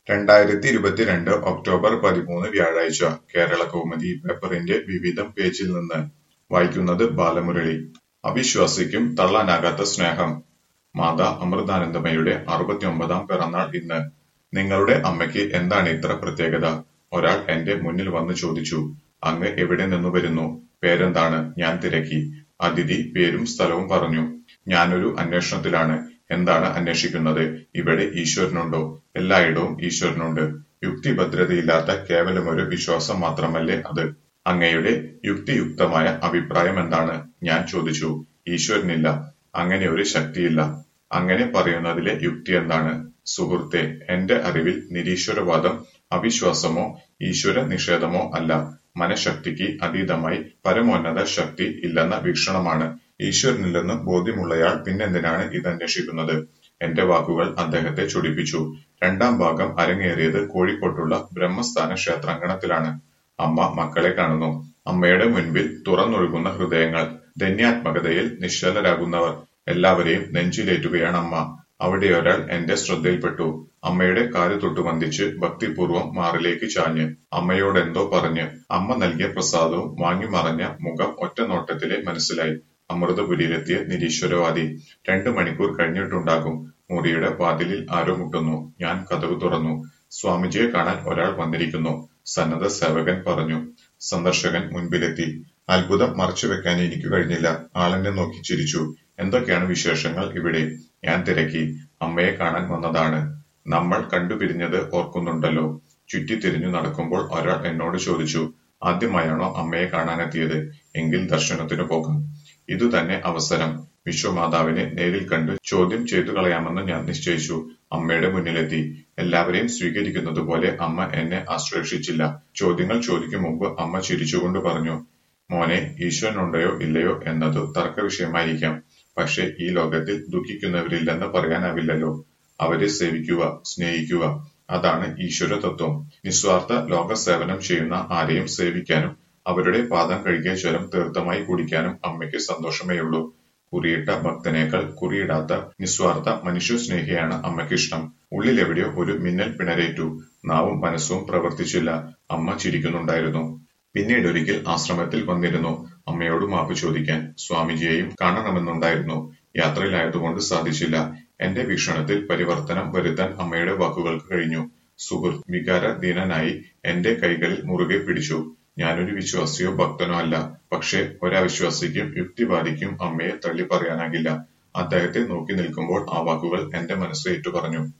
രണ്ടായിരത്തി ഇരുപത്തിരണ്ട് ഒക്ടോബർ പതിമൂന്ന് വ്യാഴാഴ്ച കേരളകൗമുദി പേപ്പറിന്റെ വിവിധം പേജിൽ നിന്ന് വായിക്കുന്നത് ബാലമുരളി അവിശ്വാസിക്കും തള്ളാനാകാത്ത സ്നേഹം മാതാ അമൃതാനന്ദമയുടെ അറുപത്തിയൊമ്പതാം പിറന്നാൾ ഇന്ന് നിങ്ങളുടെ അമ്മയ്ക്ക് എന്താണ് ഇത്ര പ്രത്യേകത ഒരാൾ എന്റെ മുന്നിൽ വന്ന് ചോദിച്ചു അങ്ങ് എവിടെ നിന്നു വരുന്നു പേരെന്താണ് ഞാൻ തിരക്കി അതിഥി പേരും സ്ഥലവും പറഞ്ഞു ഞാനൊരു അന്വേഷണത്തിലാണ് എന്താണ് അന്വേഷിക്കുന്നത് ഇവിടെ ഈശ്വരനുണ്ടോ എല്ലായിടവും ഈശ്വരനുണ്ട് യുക്തിഭദ്രതയില്ലാത്ത കേവലമൊരു വിശ്വാസം മാത്രമല്ലേ അത് അങ്ങയുടെ യുക്തിയുക്തമായ അഭിപ്രായം എന്താണ് ഞാൻ ചോദിച്ചു ഈശ്വരനില്ല അങ്ങനെ ഒരു ശക്തിയില്ല അങ്ങനെ പറയുന്നതിലെ യുക്തി എന്താണ് സുഹൃത്തെ എന്റെ അറിവിൽ നിരീശ്വരവാദം അവിശ്വാസമോ ഈശ്വര നിഷേധമോ അല്ല മനഃശക്തിക്ക് അതീതമായി പരമോന്നത ശക്തി ഇല്ലെന്ന വീക്ഷണമാണ് ഈശ്വരനില്ലെന്ന് ബോധ്യമുള്ളയാൾ പിന്നെന്തിനാണ് ഇതന്വേഷിക്കുന്നത് എന്റെ വാക്കുകൾ അദ്ദേഹത്തെ ചൊടിപ്പിച്ചു രണ്ടാം ഭാഗം അരങ്ങേറിയത് കോഴിക്കോട്ടുള്ള ബ്രഹ്മസ്ഥാന ക്ഷേത്രാങ്കണത്തിലാണ് അമ്മ മക്കളെ കാണുന്നു അമ്മയുടെ മുൻപിൽ തുറന്നൊഴുകുന്ന ഹൃദയങ്ങൾ ധന്യാത്മകതയിൽ നിശ്ചലരാകുന്നവർ എല്ലാവരെയും നെഞ്ചിലേറ്റുകയാണ് അമ്മ അവിടെ ഒരാൾ എന്റെ ശ്രദ്ധയിൽപ്പെട്ടു അമ്മയുടെ കാല് തൊട്ടു വന്ദിച്ച് ഭക്തിപൂർവ്വം മാറിലേക്ക് ചാഞ്ഞ് അമ്മയോടെന്തോ പറഞ്ഞ് അമ്മ നൽകിയ പ്രസാദവും വാങ്ങി മറഞ്ഞ മുഖം ഒറ്റ നോട്ടത്തിലെ മനസ്സിലായി അമൃതപുരിയിലെത്തിയ നിരീശ്വരവാദി രണ്ടു മണിക്കൂർ കഴിഞ്ഞിട്ടുണ്ടാകും മുറിയുടെ വാതിലിൽ ആരോ മുട്ടുന്നു ഞാൻ കതകു തുറന്നു സ്വാമിജിയെ കാണാൻ ഒരാൾ വന്നിരിക്കുന്നു സന്നദ്ധ സേവകൻ പറഞ്ഞു സന്ദർശകൻ മുൻപിലെത്തി അത്ഭുതം മറച്ചുവെക്കാൻ എനിക്ക് കഴിഞ്ഞില്ല ആളെന്നെ നോക്കി ചിരിച്ചു എന്തൊക്കെയാണ് വിശേഷങ്ങൾ ഇവിടെ ഞാൻ തിരക്കി അമ്മയെ കാണാൻ വന്നതാണ് നമ്മൾ കണ്ടുപിരിഞ്ഞത് ഓർക്കുന്നുണ്ടല്ലോ ചുറ്റിത്തിരിഞ്ഞു നടക്കുമ്പോൾ ഒരാൾ എന്നോട് ചോദിച്ചു ആദ്യമായാണോ അമ്മയെ കാണാനെത്തിയത് എങ്കിൽ ദർശനത്തിന് പോകാം ഇതുതന്നെ അവസരം വിശ്വമാതാവിനെ നേരിൽ കണ്ട് ചോദ്യം ചെയ്തു കളയാമെന്ന് ഞാൻ നിശ്ചയിച്ചു അമ്മയുടെ മുന്നിലെത്തി എല്ലാവരെയും സ്വീകരിക്കുന്നത് പോലെ അമ്മ എന്നെ ആശ്ലേഷിച്ചില്ല ചോദ്യങ്ങൾ ചോദിക്കും മുമ്പ് അമ്മ ചിരിച്ചുകൊണ്ട് പറഞ്ഞു മോനെ ഈശ്വരനുണ്ടയോ ഇല്ലയോ എന്നത് തർക്ക വിഷയമായിരിക്കാം പക്ഷെ ഈ ലോകത്തിൽ ദുഃഖിക്കുന്നവരില്ലെന്ന് പറയാനാവില്ലല്ലോ അവരെ സേവിക്കുക സ്നേഹിക്കുക അതാണ് ഈശ്വര തത്വം നിസ്വാർത്ഥ ലോക സേവനം ചെയ്യുന്ന ആരെയും സേവിക്കാനും അവരുടെ പാദം കഴുകിയ ജലം തീർത്ഥമായി കുടിക്കാനും അമ്മയ്ക്ക് സന്തോഷമേയുള്ളൂ കുറിയിട്ട ഭക്തനേക്കാൾ കുറിയിടാത്ത നിസ്വാർത്ഥ മനുഷ്യസ്നേഹിയാണ് അമ്മയ്ക്കിഷ്ടം ഉള്ളിലെവിടെയോ ഒരു മിന്നൽ പിണരേറ്റു നാവും മനസ്സും പ്രവർത്തിച്ചില്ല അമ്മ ചിരിക്കുന്നുണ്ടായിരുന്നു പിന്നീട് ഒരിക്കൽ ആശ്രമത്തിൽ വന്നിരുന്നു അമ്മയോട് മാപ്പ് ചോദിക്കാൻ സ്വാമിജിയെയും കാണണമെന്നുണ്ടായിരുന്നു യാത്രയിലായതുകൊണ്ട് സാധിച്ചില്ല എന്റെ വീക്ഷണത്തിൽ പരിവർത്തനം വരുത്താൻ അമ്മയുടെ വാക്കുകൾക്ക് കഴിഞ്ഞു സുഹൃത്ത് വികാരധീനനായി എന്റെ കൈകളിൽ മുറുകെ പിടിച്ചു ഞാനൊരു വിശ്വാസിയോ ഭക്തനോ അല്ല പക്ഷേ ഒരവിശ്വാസിക്കും യുക്തിവാദിക്കും അമ്മയെ തള്ളി പറയാനാകില്ല അദ്ദേഹത്തെ നോക്കി നിൽക്കുമ്പോൾ ആ വാക്കുകൾ എന്റെ മനസ്സ് ഏറ്റുപറഞ്ഞു